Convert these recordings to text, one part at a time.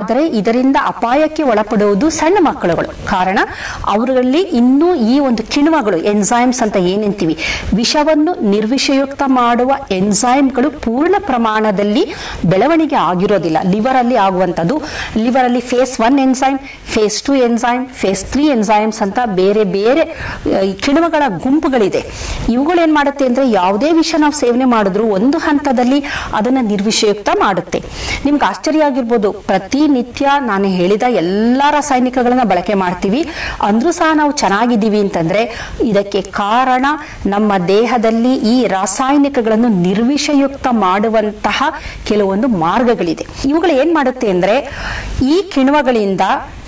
ಆದರೆ ಇದರಿಂದ ಅಪಾಯಕ್ಕೆ ಒಳಪಡುವುದು ಸಣ್ಣ ಮಕ್ಕಳುಗಳು ಕಾರಣ ಅವರಲ್ಲಿ ಇನ್ನೂ ಈ ಒಂದು ಕಿಣ್ವಗಳು ಎನ್ಸೈಮ್ಸ್ ಅಂತ ಏನಂತೀವಿ ವಿಷವನ್ನು ನಿರ್ವಿಷಯುಕ್ತ ಮಾಡುವ ಎನ್ಸೈಮ್ಗಳು ಪೂರ್ಣ ಪ್ರಮಾಣದಲ್ಲಿ ಬೆಳವಣಿಗೆ ಆಗಿರೋದಿಲ್ಲ ಲಿವರ್ ಅಲ್ಲಿ ಆಗುವಂಥದ್ದು ಲಿವರ್ ಅಲ್ಲಿ phase one enzyme phase two enzyme phase three enzymes ಅಂತ ಬೇರೆ ಬೇರೆ ಆ, ಈ ಕಿಣ್ವಗಳ ಗುಂಪುಗಳಿದೆ ಇವುಗಳು ಏನ್ ಮಾಡುತ್ತೆ ಅಂದ್ರೆ ಯಾವುದೇ ವಿಷ ನಾವು ಸೇವನೆ ಮಾಡಿದ್ರು ಒಂದು ಹಂತದಲ್ಲಿ ಅದನ್ನ ನಿರ್ವಿಷಯುಕ್ತ ಮಾಡುತ್ತೆ ನಿಮ್ಗೆ ಆಶ್ಚರ್ಯ ಆಗಿರ್ಬೋದು ಪ್ರತಿನಿತ್ಯ ನಾನು ಹೇಳಿದ ಎಲ್ಲಾ ರಾಸಾಯನಿಕಗಳನ್ನ ಬಳಕೆ ಮಾಡ್ತೀವಿ ಅಂದ್ರೂ ಸಹ ನಾವು ಚೆನ್ನಾಗಿದ್ದೀವಿ ಅಂತಂದ್ರೆ ಇದಕ್ಕೆ ಕಾರಣ ನಮ್ಮ ದೇಹದಲ್ಲಿ ಈ ರಾಸಾಯನಿಕಗಳನ್ನು ನಿರ್ವಿಷಯುಕ್ತ ಮಾಡುವಂತಹ ಕೆಲವೊಂದು ಮಾರ್ಗಗಳಿದೆ ಇವುಗಳು ಏನ್ ಮಾಡುತ್ತೆ ಅಂದ್ರೆ ಈ ಕಿಣ್ವಗಳಿಂದ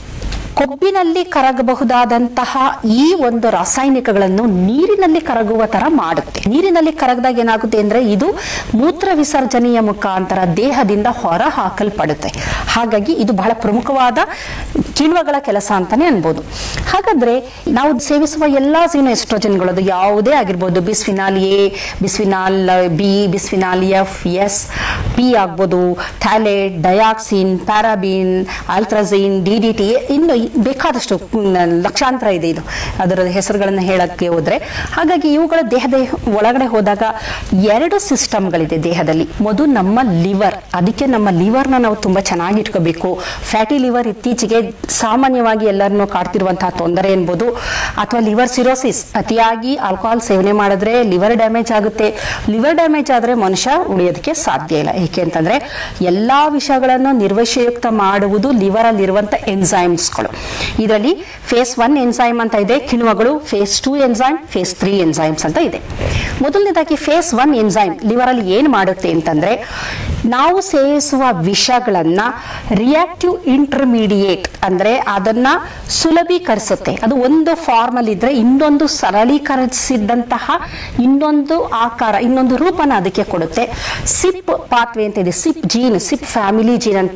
ಕೊಬ್ಬಿನಲ್ಲಿ ಕರಗಬಹುದಾದಂತಹ ಈ ಒಂದು ರಾಸಾಯನಿಕಗಳನ್ನು ನೀರಿನಲ್ಲಿ ಕರಗುವ ತರ ಮಾಡುತ್ತೆ ನೀರಿನಲ್ಲಿ ಕರಗದಾಗ ಏನಾಗುತ್ತೆ ಅಂದ್ರೆ ಇದು ಮೂತ್ರ ವಿಸರ್ಜನೆಯ ಮುಖಾಂತರ ದೇಹದಿಂದ ಹೊರ ಹಾಕಲ್ಪಡುತ್ತೆ ಹಾಗಾಗಿ ಇದು ಬಹಳ ಪ್ರಮುಖವಾದ ಕಿಣ್ವಗಳ ಕೆಲಸ ಅಂತಾನೆ ಅನ್ಬೋದು ಹಾಗಾದ್ರೆ ನಾವು ಸೇವಿಸುವ ಎಲ್ಲಾ ಸೀನೋ ಎಸ್ಟ್ರೋಜನ್ಗಳು ಅದು ಯಾವುದೇ ಆಗಿರ್ಬೋದು bisphenol A bisphenol B bisphenol F S P ಆಗ್ಬೋದು phthalate dioxin paraben atrazine D D T ಇನ್ನು ಬೇಕಾದಷ್ಟು ಮ್, ಲಕ್ಷಾಂತರ ಇದೆ ಇದು ಅದರ ಹೆಸರುಗಳನ್ನು ಹೇಳಕ್ಕೆ ಹೋದ್ರೆ ಹಾಗಾಗಿ ಇವುಗಳ ದೇಹದ ಒಳಗಡೆ ಹೋದಾಗ ಎರಡು ಸಿಸ್ಟಮ್ಗಳಿದೆ ದೇಹದಲ್ಲಿ ಮೊದಲು ನಮ್ಮ ಲಿವರ್ ಅದಕ್ಕೆ ನಮ್ಮ ಲಿವರ್ನ ನಾವು ತುಂಬಾ ಚೆನ್ನಾಗಿ ಇಟ್ಕೋಬೇಕು ಫ್ಯಾಟಿ ಲಿವರ್ ಇತ್ತೀಚೆಗೆ ಸಾಮಾನ್ಯವಾಗಿ ಎಲ್ಲರನ್ನು ಕಾಡ್ತಿರುವಂತಹ ತೊಂದರೆ ಎನ್ಬೋದು ಅಥವಾ ಲಿವರ್ ಸಿರೋಸಿಸ್ ಅತಿಯಾಗಿ ಆಲ್ಕೋಹಾಲ್ ಸೇವನೆ ಮಾಡಿದ್ರೆ ಲಿವರ್ ಡ್ಯಾಮೇಜ್ ಆಗುತ್ತೆ ಲಿವರ್ ಡ್ಯಾಮೇಜ್ ಆದ್ರೆ ಮನುಷ್ಯ ಉಳಿಯೋದಕ್ಕೆ ಸಾಧ್ಯ ಇಲ್ಲ ಏಕೆ ಅಂತಂದ್ರೆ ಎಲ್ಲಾ ವಿಷಯಗಳನ್ನು ನಿರ್ವಶಯುಕ್ತ ಮಾಡುವುದು ಲಿವರ್ ಅಲ್ಲಿರುವಂತ ಎನ್ಸೈಮ್ಸ್ಗಳು ಇದರಲ್ಲಿ ಫೇಸ್ ಒನ್ ಎನ್ಸೈಮ್ ಅಂತ ಇದೆ ಕಿಣ್ವಗಳು phase two enzyme phase three enzymes ಅಂತ ಇದೆ ಮೊದಲನೇದಾಗಿ ಫೇಸ್ ಒನ್ ಎನ್ಸೈಮ್ ಲಿವರ್ ಅಲ್ಲಿ ಏನ್ ಮಾಡುತ್ತೆ ಅಂತಂದ್ರೆ ನಾವು ಸೇವಿಸುವ ವಿಷಗಳನ್ನ ರಿಯಾಕ್ಟಿವ್ ಇಂಟರ್ಮೀಡಿಯೇಟ್ ಅಂದ್ರೆ ಅದನ್ನ ಸುಲಭೀಕರಿಸುತ್ತೆ ಅದು ಒಂದು ಫಾರ್ಮ್ ಅಲ್ಲಿ ಇದ್ರೆ ಇನ್ನೊಂದು ಸರಳೀಕರಿಸಿದಂತಹ ಇನ್ನೊಂದು ಆಕಾರ ಇನ್ನೊಂದು ರೂಪನ ಅದಕ್ಕೆ ಕೊಡುತ್ತೆ ಸಿಪ್ ಪಾತ್ವೆ ಅಂತ ಇದೆ CYP gene CYP family gene ಅಂತ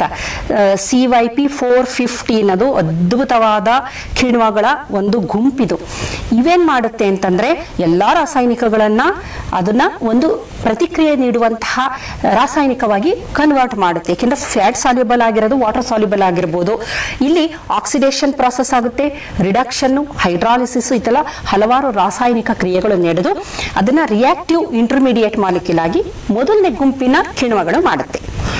C Y P four fifteen ಅದು ಅದ್ಭುತವಾದ ಕಿಣ್ವಗಳ ಒಂದು ಗುಂಪಿದು ಇವೇನ್ ಮಾಡುತ್ತೆ ಅಂತಂದ್ರೆ ಎಲ್ಲಾ ರಾಸಾಯನಿಕಗಳನ್ನ ಅದನ್ನ ಒಂದು ಪ್ರತಿಕ್ರಿಯೆ ನೀಡುವಂತಹ ರಾಸಾಯನಿಕವಾಗಿ ಕನ್ವರ್ಟ್ ಮಾಡುತ್ತೆ ಯಾಕೆಂದ್ರೆ ಫ್ಯಾಟ್ ಸಾಲ್ಯುಬಲ್ ಆಗಿರೋದು ವಾಟರ್ ಸಾಲ್ಯುಬಲ್ ಆಗಿರ್ಬೋದು ಇಲ್ಲಿ ಆಕ್ಸಿಡೇಷನ್ ಪ್ರಾಸೆಸ್ ಆಗುತ್ತೆ ರಿಡಕ್ಷನ್ ಹೈಡ್ರಾಲಿಸಿಸ್ ಇದೆಲ್ಲ ಹಲವಾರು ರಾಸಾಯನಿಕ ಕ್ರಿಯೆಗಳು ನಡೆದು ಅದನ್ನ ರಿಯಾಕ್ಟಿವ್ ಇಂಟರ್ಮೀಡಿಯೇಟ್ ಮಾಲಿಕ್ಯೂಲ್ ಆಗಿ ಮೊದಲನೇ ಗುಂಪಿನ ಕಿಣ್ವಗಳು ಮಾಡುತ್ತೆ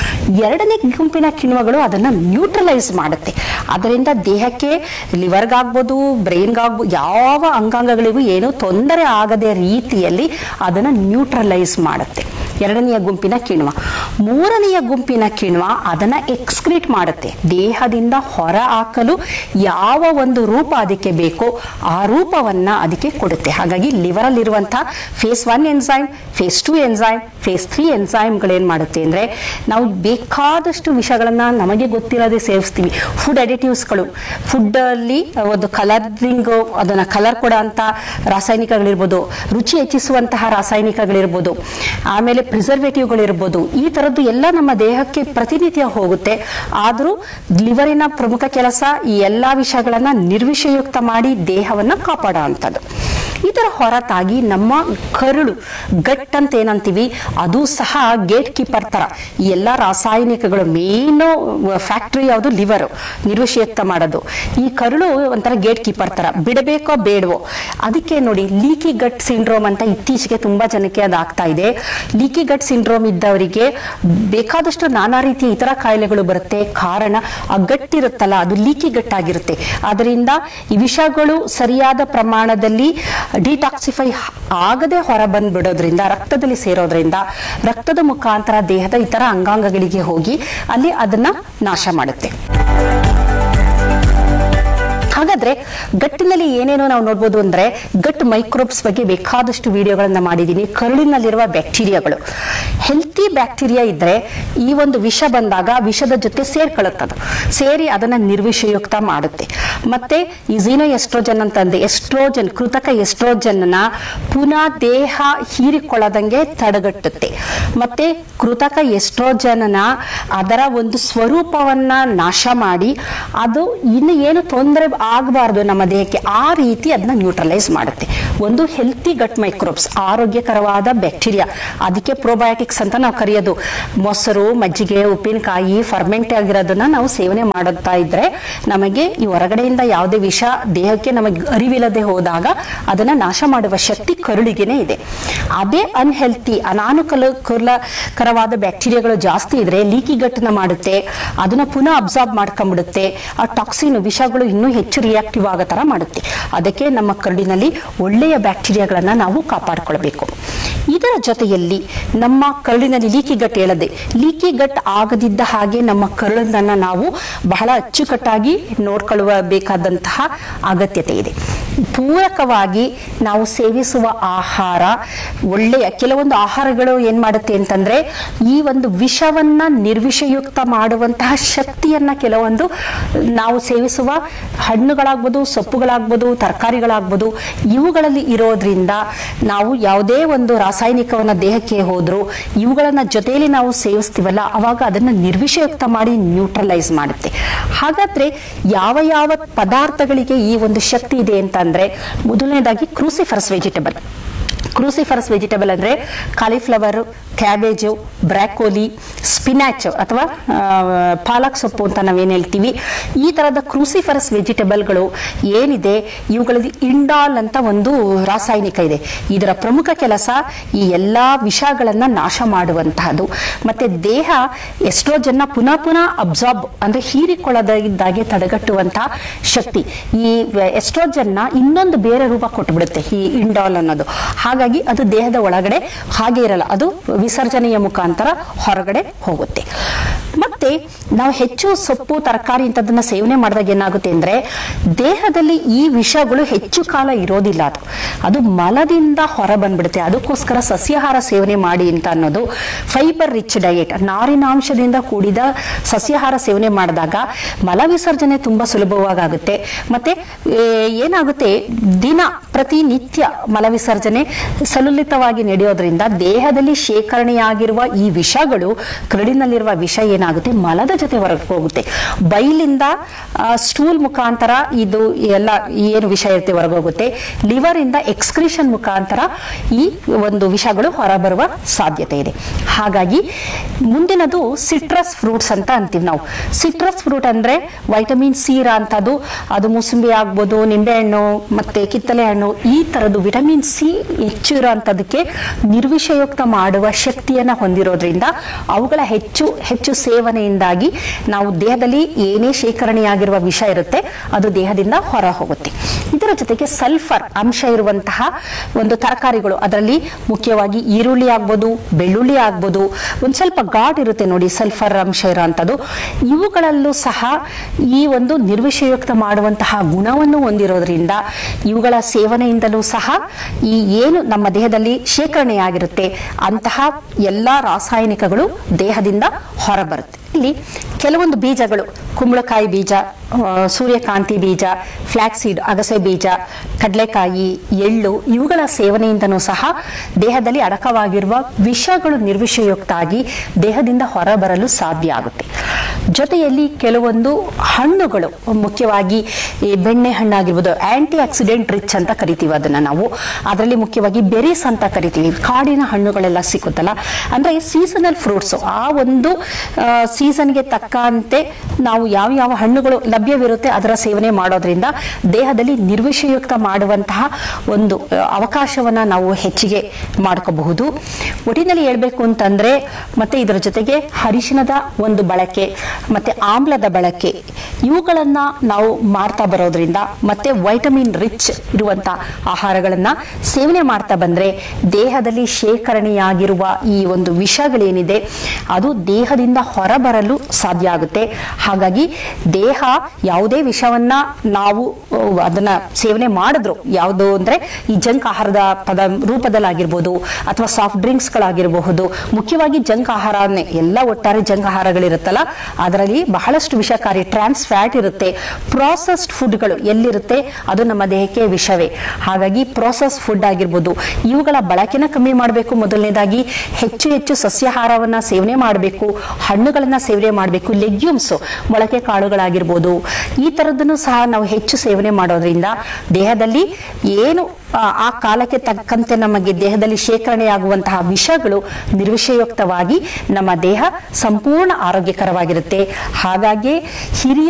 ಎರಡನೇ ಗುಂಪಿನ ಕಿಣ್ವಗಳು ಅದನ್ನ ನ್ಯೂಟ್ರಲೈಸ್ ಮಾಡುತ್ತೆ ಅದರಿಂದ ದೇಹಕ್ಕೆ ಲಿವರ್ಗಾಗ್ಬೋದು ಬ್ರೈನ್ಗಾಗ್ಬೋದು ಯಾವ ಅಂಗಾಂಗಗಳಿಗೂ ಏನೂ ತೊಂದರೆ ಆಗದೆ ರೀತಿಯಲ್ಲಿ ಅದನ್ನ ನ್ಯೂಟ್ರಲೈಸ್ ಮಾಡುತ್ತೆ ಎರಡನೆಯ ಗುಂಪಿನ ಕಿಣ್ವ ಮೂರನೆಯ ಗುಂಪಿನ ಕಿಣ್ವ ಅದನ್ನ ಎಕ್ಸ್ಕ್ರೀಟ್ ಮಾಡುತ್ತೆ ದೇಹದಿಂದ ಹೊರ ಹಾಕಲು ಯಾವ ಒಂದು ರೂಪ ಅದಕ್ಕೆ ಬೇಕೋ ಆ ರೂಪವನ್ನ ಅದಕ್ಕೆ ಕೊಡುತ್ತೆ ಹಾಗಾಗಿ ಲಿವರ್ ಅಲ್ಲಿರುವಂತಹ phase one enzyme phase two enzyme phase three ಎನ್ಸೈಮ್ಗಳೇನ್ ಮಾಡುತ್ತೆ ಅಂದ್ರೆ ನಾವು ಬೇಕಾದಷ್ಟು ವಿಷಯಗಳನ್ನ ನಮಗೆ ಗೊತ್ತಿಲ್ಲದೆ ಸೇವಿಸ್ತೀವಿ ಫುಡ್ ಅಡಿಟಿವ್ಸ್ಗಳು ಫುಡ್ ಅಲ್ಲಿ ಒಂದು ಕಲರಿಂಗ್ ಅದನ್ನ ಕಲರ್ ಕೊಡೋ ಅಂತ ರಾಸಾಯನಿಕಗಳಿರ್ಬೋದು ರುಚಿ ಹೆಚ್ಚಿಸುವಂತಹ ರಾಸಾಯನಿಕಗಳಿರ್ಬೋದು ಆಮೇಲೆ ಪ್ರಿಸರ್ವೇಟಿವ್ಗಳಿರ್ಬೋದು ಈ ತರದ್ದು ಎಲ್ಲ ನಮ್ಮ ದೇಹಕ್ಕೆ ಪ್ರತಿನಿತ್ಯ ಹೋಗುತ್ತೆ ಆದರೂ ಲಿವರಿನ ಪ್ರಮುಖ ಕೆಲಸ ಈ ಎಲ್ಲಾ ವಿಷಯಗಳನ್ನ ನಿರ್ವಿಷಯುಕ್ತ ಮಾಡಿ ದೇಹವನ್ನ ಕಾಪಾಡೋ ಅಂಥದ್ದು ಇದರ ಹೊರತಾಗಿ ನಮ್ಮ ಕರುಳು ಗಟ್ ಅಂತ ಏನಂತೀವಿ ಅದು ಸಹ ಗೇಟ್ ಕೀಪರ್ ತರ ಈ ಎಲ್ಲ ರಾಸಾಯನಿಕಗಳು ಮೇನ್ ಫ್ಯಾಕ್ಟರಿ ಯಾವುದು ಲಿವರ್ ನಿರ್ವಿಷಯುಕ್ತ ಮಾಡೋದು ಈ ಕರುಳು ಒಂಥರ ಗೇಟ್ ಕೀಪರ್ ತರ ಬಿಡಬೇಕೋ ಬೇಡವೋ ಅದಕ್ಕೆ ನೋಡಿ ಲೀಕಿ ಗಟ್ ಸಿಂಡ್ರೋಮ್ ಅಂತ ಇತ್ತೀಚೆಗೆ ತುಂಬಾ ಜನಕ್ಕೆ ಅದಾಗ್ತಾ ಇದೆ ಲೀಕಿ ಗಟ್ ಸಿಂಡ್ರೋಮ್ ಇದ್ದವರಿಗೆ ಬೇಕಾದಷ್ಟು ನಾನಾ ರೀತಿಯ ಇತರ ಕಾಯಿಲೆಗಳು ಬರುತ್ತೆ ಕಾರಣ ಆ ಗಟ್ಟಿರುತ್ತಲ್ಲ ಅದು ಲೀಕಿ ಗಟ್ ಆಗಿರುತ್ತೆ ಅದರಿಂದ ಈ ವಿಷಗಳು ಸರಿಯಾದ ಪ್ರಮಾಣದಲ್ಲಿ ಡಿಟಾಕ್ಸಿಫೈ ಆಗದೆ ಹೊರ ಬಂದ್ಬಿಡೋದ್ರಿಂದ ರಕ್ತದಲ್ಲಿ ಸೇರೋದ್ರಿಂದ ರಕ್ತದ ಮುಖಾಂತರ ದೇಹದ ಇತರ ಅಂಗಾಂಗಗಳಿಗೆ ಹೋಗಿ ಅಲ್ಲಿ ಅದನ್ನ ನಾಶ ಮಾಡುತ್ತೆ ಹಾಗಾದ್ರೆ ಗಟ್ಟಿನಲ್ಲಿ ಏನೇನೋ ನಾವು ನೋಡ್ಬೋದು ಅಂದ್ರೆ ಗಟ್ ಮೈಕ್ರೋಬ್ಸ್ ಬಗ್ಗೆ ಬೇಕಾದಷ್ಟು ವಿಡಿಯೋಗಳನ್ನ ಮಾಡಿದ್ದೀನಿ ಕರುಳಿನಲ್ಲಿರುವ ಬ್ಯಾಕ್ಟೀರಿಯಾಗಳು ಹೆಲ್ತಿ ಬ್ಯಾಕ್ಟೀರಿಯಾ ಇದ್ರೆ ಈ ಒಂದು ವಿಷ ಬಂದಾಗ ವಿಷದ ಜೊತೆ ಸೇರ್ಕೊಳ್ಳುತ್ತದು ಸೇರಿ ಅದನ್ನ ನಿರ್ವಿಷಯುಕ್ತ ಮಾಡುತ್ತೆ ಮತ್ತೆ ಈ ಝೀನೋ ಎಸ್ಟ್ರೋಜನ್ ಅಂತಂದೆ ಎಸ್ಟ್ರೋಜನ್ ಕೃತಕ ಎಸ್ಟ್ರೋಜನ್ ನ ಪುನಃ ದೇಹ ಹೀರಿಕೊಳ್ಳದಂಗೆ ತಡೆಗಟ್ಟುತ್ತೆ ಮತ್ತೆ ಕೃತಕ ಎಸ್ಟ್ರೋಜನ್ ನ ಅದರ ಒಂದು ಸ್ವರೂಪವನ್ನ ನಾಶ ಮಾಡಿ ಅದು ಇನ್ನು ಏನು ತೊಂದರೆ ಆಗಬಾರ್ದು ನಮ್ಮ ದೇಹಕ್ಕೆ ಆ ರೀತಿ ಅದನ್ನ ನ್ಯೂಟ್ರಲೈಸ್ ಮಾಡುತ್ತೆ ಒಂದು ಹೆಲ್ತಿ ಗಟ್ ಮೈಕ್ರೋಬ್ಸ್ ಆರೋಗ್ಯಕರವಾದ ಬ್ಯಾಕ್ಟೀರಿಯಾ ಅದಕ್ಕೆ ಪ್ರೋಬಯೋಟಿಕ್ಸ್ ಅಂತ ನಾವು ಕರೆಯೋದು ಮೊಸರು ಮಜ್ಜಿಗೆ ಉಪ್ಪಿನಕಾಯಿ ಫರ್ಮೆಂಟ್ ಆಗಿರೋದನ್ನ ನಾವು ಸೇವನೆ ಮಾಡುತ್ತಾ ಇದ್ರೆ ನಮಗೆ ಈ ಹೊರಗಡೆಯಿಂದ ಯಾವುದೇ ವಿಷ ದೇಹಕ್ಕೆ ನಮಗೆ ಅರಿವಿಲ್ಲದೆ ಹೋದಾಗ ಅದನ್ನ ನಾಶ ಮಾಡುವ ಶಕ್ತಿ ಕರುಳಿಗೆನೆ ಇದೆ ಅದೇ ಅನ್ಹೆಲ್ತಿ ಅನಾನುಕೂಲಕರವಾದ ಬ್ಯಾಕ್ಟೀರಿಯಾಗಳು ಜಾಸ್ತಿ ಇದ್ರೆ ಲೀಕಿ ಗಟ್ಟನ ಮಾಡುತ್ತೆ ಅದನ್ನ ಪುನಃ ಅಬ್ಸಾರ್ಬ್ ಮಾಡ್ಕೊಂಡ್ಬಿಡುತ್ತೆ ಆ ಟಾಕ್ಸಿನ್ ವಿಷಗಳು ಇನ್ನೂ ಹೆಚ್ಚು ರಿಯಾಕ್ಟಿವ್ ಆಗೋ ತರ ಮಾಡುತ್ತೆ ಅದಕ್ಕೆ ನಮ್ಮ ಕರುಳಿನಲ್ಲಿ ಒಳ್ಳೆಯ ಬ್ಯಾಕ್ಟೀರಿಯಾಗಳನ್ನ ನಾವು ಕಾಪಾಡಿಕೊಳ್ಬೇಕು ಇದರ ಜೊತೆಯಲ್ಲಿ ನಮ್ಮ ಕರುಳಿನಲ್ಲಿ ಲೀಕಿ ಗಟ್ ಹೇಳದೆ ಲೀಕಿ ಗಟ್ ಆಗದಿದ್ದ ಹಾಗೆ ನಮ್ಮ ಕರುಳನ್ನ ನಾವು ಬಹಳ ಅಚ್ಚುಕಟ್ಟಾಗಿ ನೋಡ್ಕೊಳ್ಳುವ ಬೇಕಾದಂತಹ ಅಗತ್ಯತೆ ಇದೆ ಪೂರಕವಾಗಿ ನಾವು ಸೇವಿಸುವ ಆಹಾರ ಒಳ್ಳೆಯ ಕೆಲವೊಂದು ಆಹಾರಗಳು ಏನ್ ಮಾಡುತ್ತೆ ಅಂತಂದ್ರೆ ಈ ಒಂದು ವಿಷವನ್ನ ನಿರ್ವಿಷಯುಕ್ತ ಮಾಡುವಂತಹ ಶಕ್ತಿಯನ್ನ ಕೆಲವೊಂದು ನಾವು ಸೇವಿಸುವ ಹಣ್ಣುಗಳಾಗ್ಬೋದು ಸೊಪ್ಪುಗಳಾಗ್ಬೋದು ತರಕಾರಿಗಳಾಗ್ಬೋದು ಇವುಗಳಲ್ಲಿ ಇರೋದ್ರಿಂದ ನಾವು ಯಾವುದೇ ಒಂದು ರಾಸಾಯನಿಕವನ್ನ ದೇಹಕ್ಕೆ ಹೋದ್ರು ಇವುಗಳನ್ನ ಜೊತೆಯಲ್ಲಿ ನಾವು ಸೇವಿಸ್ತೀವಲ್ಲ ಅವಾಗ ಅದನ್ನ ನಿರ್ವಿಷಯುಕ್ತ ಮಾಡಿ ನ್ಯೂಟ್ರಲೈಸ್ ಮಾಡುತ್ತೆ ಹಾಗಾದ್ರೆ ಯಾವ ಯಾವ ಪದಾರ್ಥಗಳಿಗೆ ಈ ಒಂದು ಶಕ್ತಿ ಇದೆ ಅಂತಂದ್ರೆ ಮೊದಲನೇದಾಗಿ ಕ್ರೂಸಿಫರಸ್ ವೆಜಿಟೇಬಲ್ ಕ್ರೂಸಿಫರಸ್ ವೆಜಿಟೇಬಲ್ ಅಂದ್ರೆ ಕಾಲಿಫ್ಲವರ್ ಕ್ಯಾಬೇಜು ಬ್ರ್ಯಾಕೋಲಿ ಸ್ಪಿನಾಚ್ ಅಥವಾ ಆ, ಪಾಲಕ್ ಸೊಪ್ಪು ಅಂತ ನಾವೇನ್ ಹೇಳ್ತೀವಿ ಈ ತರದ ಕ್ರೂಸಿಫರಸ್ ವೆಜಿಟೇಬಲ್ಗಳು ಏನಿದೆ ಇವುಗಳಲ್ಲಿ ಇಂಡಾಲ್ ಅಂತ ಒಂದು ರಾಸಾಯನಿಕ ಇದೆ ಇದರ ಪ್ರಮುಖ ಕೆಲಸ ಈ ಎಲ್ಲಾ ವಿಷಗಳನ್ನ ನಾಶ ಮಾಡುವಂತಹದ್ದು ಮತ್ತೆ ದೇಹ ಎಸ್ಟ್ರೋಜನ್ನ ಪುನಃ ಪುನಃ ಅಬ್ಸಾರ್ಬ್ ಅಂದ್ರೆ ಹೀರಿಕೊಳ್ಳದಾಗಿದ್ದಾಗೆ ತಡೆಗಟ್ಟುವಂತಹ ಶಕ್ತಿ ಈ ಎಸ್ಟ್ರೋಜನ್ನ ಇನ್ನೊಂದು ಬೇರೆ ರೂಪ ಕೊಟ್ಬಿಡುತ್ತೆ ಈ ಇಂಡಾಲ್ ಅನ್ನೋದು ಹಾಗಾಗಿ ಅದು ದೇಹದ ಒಳಗಡೆ ಹಾಗೆ ಇರಲ್ಲ ಅದು ವಿಸರ್ಜನೆಯ ಮುಖಾಂತರ ಹೊರಗಡೆ ಹೋಗುತ್ತೆ ಮತ್ತೆ ನಾವು ಹೆಚ್ಚು ಸೊಪ್ಪು ತರಕಾರಿ ಇಂಥದನ್ನ ಸೇವನೆ ಮಾಡಿದಾಗ ಏನಾಗುತ್ತೆ ಅಂದ್ರೆ ದೇಹದಲ್ಲಿ ಈ ವಿಷಗಳು ಹೆಚ್ಚು ಕಾಲ ಇರೋದಿಲ್ಲ ಅದು ಅದು ಮಲದಿಂದ ಹೊರ ಬಂದ್ಬಿಡುತ್ತೆ ಅದಕ್ಕೋಸ್ಕರ ಸಸ್ಯಾಹಾರ ಸೇವನೆ ಮಾಡಿ ಅಂತ ಅನ್ನೋದು ಫೈಬರ್ ರಿಚ್ ಡಯೆಟ್ ನಾರಿನಾಂಶದಿಂದ ಕೂಡಿದ ಸಸ್ಯಾಹಾರ ಸೇವನೆ ಮಾಡಿದಾಗ ಮಲ ವಿಸರ್ಜನೆ ತುಂಬಾ ಸುಲಭವಾಗುತ್ತೆ ಮತ್ತೆ ಏ, ಏನಾಗುತ್ತೆ ದಿನ ಪ್ರತಿನಿತ್ಯ ಮಲ ವಿಸರ್ಜನೆ ಸಲುಲಿತವಾಗಿ ನಡೆಯೋದ್ರಿಂದ ದೇಹದಲ್ಲಿ ಶೇಖರಣೆಯಾಗಿರುವ ಈ ವಿಷಗಳು ಕರಡಿನಲ್ಲಿರುವ ವಿಷ ಏನಾಗುತ್ತೆ ಮಲದ ಜೊತೆ ಹೊರಗೆ ಹೋಗುತ್ತೆ ಬೈಲಿಂದ ಸ್ಟೂಲ್ ಮುಖಾಂತರ ಇದು ಎಲ್ಲ ಏನು ವಿಷ ಇರುತ್ತೆ ಹೊರಗೆ ಹೋಗುತ್ತೆ ಲಿವರ್ ಇಂದ ಎಕ್ಸ್ಕ್ರಿಷನ್ ಮುಖಾಂತರ ಈ ಒಂದು ವಿಷಗಳು ಹೊರಬರುವ ಸಾಧ್ಯತೆ ಇದೆ ಹಾಗಾಗಿ ಮುಂದಿನದು ಸಿಟ್ರಸ್ ಫ್ರೂಟ್ಸ್ ಅಂತ ಅಂತೀವಿ ನಾವು ಸಿಟ್ರಸ್ ಫ್ರೂಟ್ ಅಂದ್ರೆ ವೈಟಮಿನ್ ಸಿ ಇರೋಂಥದ್ದು ಅದು ಮೂಸಂಬಿ ಆಗ್ಬೋದು ನಿಂಬೆಹಣ್ಣು ಮತ್ತೆ ಕಿತ್ತಲೆ ಹಣ್ಣು ಈ ತರದ್ದು ವಿಟಮಿನ್ ಸಿ ಹೆಚ್ಚು ಇರೋಂಥದಕ್ಕೆ ನಿರ್ವಿಷಯುಕ್ತ ಮಾಡುವ ಶಕ್ತಿಯನ್ನ ಹೊಂದಿರೋದ್ರಿಂದ ಅವುಗಳ ಹೆಚ್ಚು ಹೆಚ್ಚು ಸೇವನೆಯಿಂದಾಗಿ ನಾವು ದೇಹದಲ್ಲಿ ಏನೇ ಶೇಖರಣೆಯಾಗಿರುವ ವಿಷ ಇರುತ್ತೆ ಅದು ದೇಹದಿಂದ ಹೊರ ಹೋಗುತ್ತೆ ಇದರ ಜೊತೆಗೆ ಸಲ್ಫರ್ ಅಂಶ ಇರುವಂತಹ ಒಂದು ತರಕಾರಿಗಳು ಅದರಲ್ಲಿ ಮುಖ್ಯವಾಗಿ ಈರುಳ್ಳಿ ಆಗ್ಬೋದು ಬೆಳ್ಳುಳ್ಳಿ ಆಗ್ಬೋದು ಒಂದ್ ಸ್ವಲ್ಪ ಗಾಡ್ ಇರುತ್ತೆ ನೋಡಿ ಸಲ್ಫರ್ ಅಂಶ ಇರೋಂಥದ್ದು ಇವುಗಳಲ್ಲೂ ಸಹ ಈ ಒಂದು ನಿರ್ವಿಷಯುಕ್ತ ಮಾಡುವಂತಹ ಗುಣವನ್ನು ಹೊಂದಿರೋದ್ರಿಂದ ಇವುಗಳ ಸೇವನೆಯಿಂದಲೂ ಸಹ ಈ ಏನು ನಮ್ಮ ದೇಹದಲ್ಲಿ ಶೇಖರಣೆಯಾಗಿರುತ್ತೆ ಅಂತಹ ಎಲ್ಲಾ ರಾಸಾಯನಿಕಗಳು ದೇಹದಿಂದ ಹೊರಬರುತ್ತೆ ಇಲ್ಲಿ ಕೆಲವೊಂದು ಬೀಜಗಳು ಕುಂಬಳಕಾಯಿ ಬೀಜ ಆ, ಸೂರ್ಯಕಾಂತಿ ಬೀಜ ಫ್ಲಾಕ್ಸೀಡ್ ಅಗಸೆ ಬೀಜ ಕಡಲೆಕಾಯಿ ಎಳ್ಳು ಇವುಗಳ ಸೇವನೆಯಿಂದನೂ ಸಹ ದೇಹದಲ್ಲಿ ಅಡಕವಾಗಿರುವ ವಿಷಗಳು ನಿರ್ವಿಷಯುಕ್ತ ಆಗಿ ದೇಹದಿಂದ ಹೊರಬರಲು ಸಾಧ್ಯ ಆಗುತ್ತೆ ಜೊತೆಯಲ್ಲಿ ಕೆಲವೊಂದು ಹಣ್ಣುಗಳು ಮುಖ್ಯವಾಗಿ ಈ ಬೆಣ್ಣೆ ಹಣ್ಣಾಗಿರ್ಬೋದು ಆಂಟಿ ಆಕ್ಸಿಡೆಂಟ್ ರಿಚ್ ಅಂತ ಕರಿತೀವಿ ಅದನ್ನ ನಾವು ಅದರಲ್ಲಿ ಮುಖ್ಯವಾಗಿ ಬೆರೀಸ್ ಅಂತ ಕರಿತೀವಿ ಕಾಡಿನ ಹಣ್ಣುಗಳೆಲ್ಲ ಸಿಕ್ಕುತ್ತಲ್ಲ ಅಂದ್ರೆ ಸೀಸನಲ್ ಫ್ರೂಟ್ಸ್ ಆ ಒಂದು ಸೀಸನ್ಗೆ ತಕ್ಕಂತೆ ನಾವು ಯಾವ ಯಾವ ಹಣ್ಣುಗಳು ಲಭ್ಯವಿರುತ್ತೆ ಅದರ ಸೇವನೆ ಮಾಡೋದ್ರಿಂದ ದೇಹದಲ್ಲಿ ನಿರ್ವಿಷಯುಕ್ತ ಮಾಡುವಂತಹ ಒಂದು ಆ, ಅವಕಾಶವನ್ನ ನಾವು ಹೆಚ್ಚಿಗೆ ಮಾಡ್ಕೋಬಹುದು ಒಟ್ಟಿನಲ್ಲಿ ಹೇಳ್ಬೇಕು ಅಂತಂದ್ರೆ ಮತ್ತೆ ಇದರ ಜೊತೆಗೆ ಅರಿಶಿಣದ ಒಂದು ಬಳಕೆ ಮತ್ತೆ ಆಮ್ಲದ ಬಳಕೆ ಇವುಗಳನ್ನ ನಾವು ಮಾಡ್ತಾ ಬರೋದ್ರಿಂದ ಮತ್ತೆ ವೈಟಮಿನ್ ರಿಚ್ ಇರುವಂತ ಆಹಾರಗಳನ್ನ ಸೇವನೆ ಮಾಡ್ತಾ ಬಂದ್ರೆ ದೇಹದಲ್ಲಿ ಶೇಖರಣೆಯಾಗಿರುವ ಈ ಒಂದು ವಿಷಗಳೇನಿದೆ ಅದು ದೇಹದಿಂದ ಹೊರಬರಲು ಸಾಧ್ಯ ಆಗುತ್ತೆ ಹಾಗಾಗಿ ದೇಹ ಯಾವುದೇ ವಿಷವನ್ನ ನಾವು ಅಹ್, ಅದನ್ನ ಸೇವನೆ ಮಾಡಿದ್ರು ಯಾವುದು ಅಂದ್ರೆ ಈ ಜಂಕ್ ಆಹಾರದ ಪದ ರೂಪದಲ್ಲಾಗಿರ್ಬೋದು ಅಥವಾ ಸಾಫ್ಟ್ ಡ್ರಿಂಕ್ಸ್ ಗಳಾಗಿರಬಹುದು ಮುಖ್ಯವಾಗಿ ಜಂಕ್ ಆಹಾರನೇ ಎಲ್ಲ ಒಟ್ಟಾರೆ ಜಂಕ್ ಆಹಾರಗಳಿರುತ್ತಲ್ಲ ಅದರಲ್ಲಿ ಬಹಳಷ್ಟು ವಿಷಕಾರಿ ಟ್ರಾನ್ಸ್ ಫ್ಯಾಟ್ ಇರುತ್ತೆ ಪ್ರಾಸೆಸ್ಡ್ ಫುಡ್ಗಳು ಎಲ್ಲಿರುತ್ತೆ ಅದು ನಮ್ಮ ದೇಹಕ್ಕೆ ವಿಷವೇ ಹಾಗಾಗಿ ಪ್ರಾಸೆಸ್ ಫುಡ್ ಆಗಿರ್ಬೋದು ಇವುಗಳ ಬಳಕೆನ ಕಮ್ಮಿ ಮಾಡಬೇಕು ಮೊದಲನೇದಾಗಿ ಹೆಚ್ಚು ಹೆಚ್ಚು ಸಸ್ಯಾಹಾರವನ್ನ ಸೇವನೆ ಮಾಡಬೇಕು ಹಣ್ಣುಗಳನ್ನ ಸೇವನೆ ಮಾಡಬೇಕು ಲೆಗ್ಯೂಮ್ಸ್ ಮೊಳಕೆ ಕಾಳುಗಳಾಗಿರ್ಬೋದು ಈ ತರದನ್ನು ಸಹ ನಾವು ಹೆಚ್ಚು ಸೇವನೆ ಮಾಡೋದ್ರಿಂದ ದೇಹದಲ್ಲಿ ಏನು ಆ, ಆ ಕಾಲಕ್ಕೆ ತಕ್ಕಂತೆ ನಮಗೆ ದೇಹದಲ್ಲಿ ಶೇಖರಣೆಯಾಗುವಂತಹ ವಿಷಗಳು ನಿರ್ವಿಷಯುಕ್ತವಾಗಿ ನಮ್ಮ ದೇಹ ಸಂಪೂರ್ಣ ಆರೋಗ್ಯಕರವಾಗಿರುತ್ತೆ ಹಾಗಾಗಿ ಹಿರಿಯ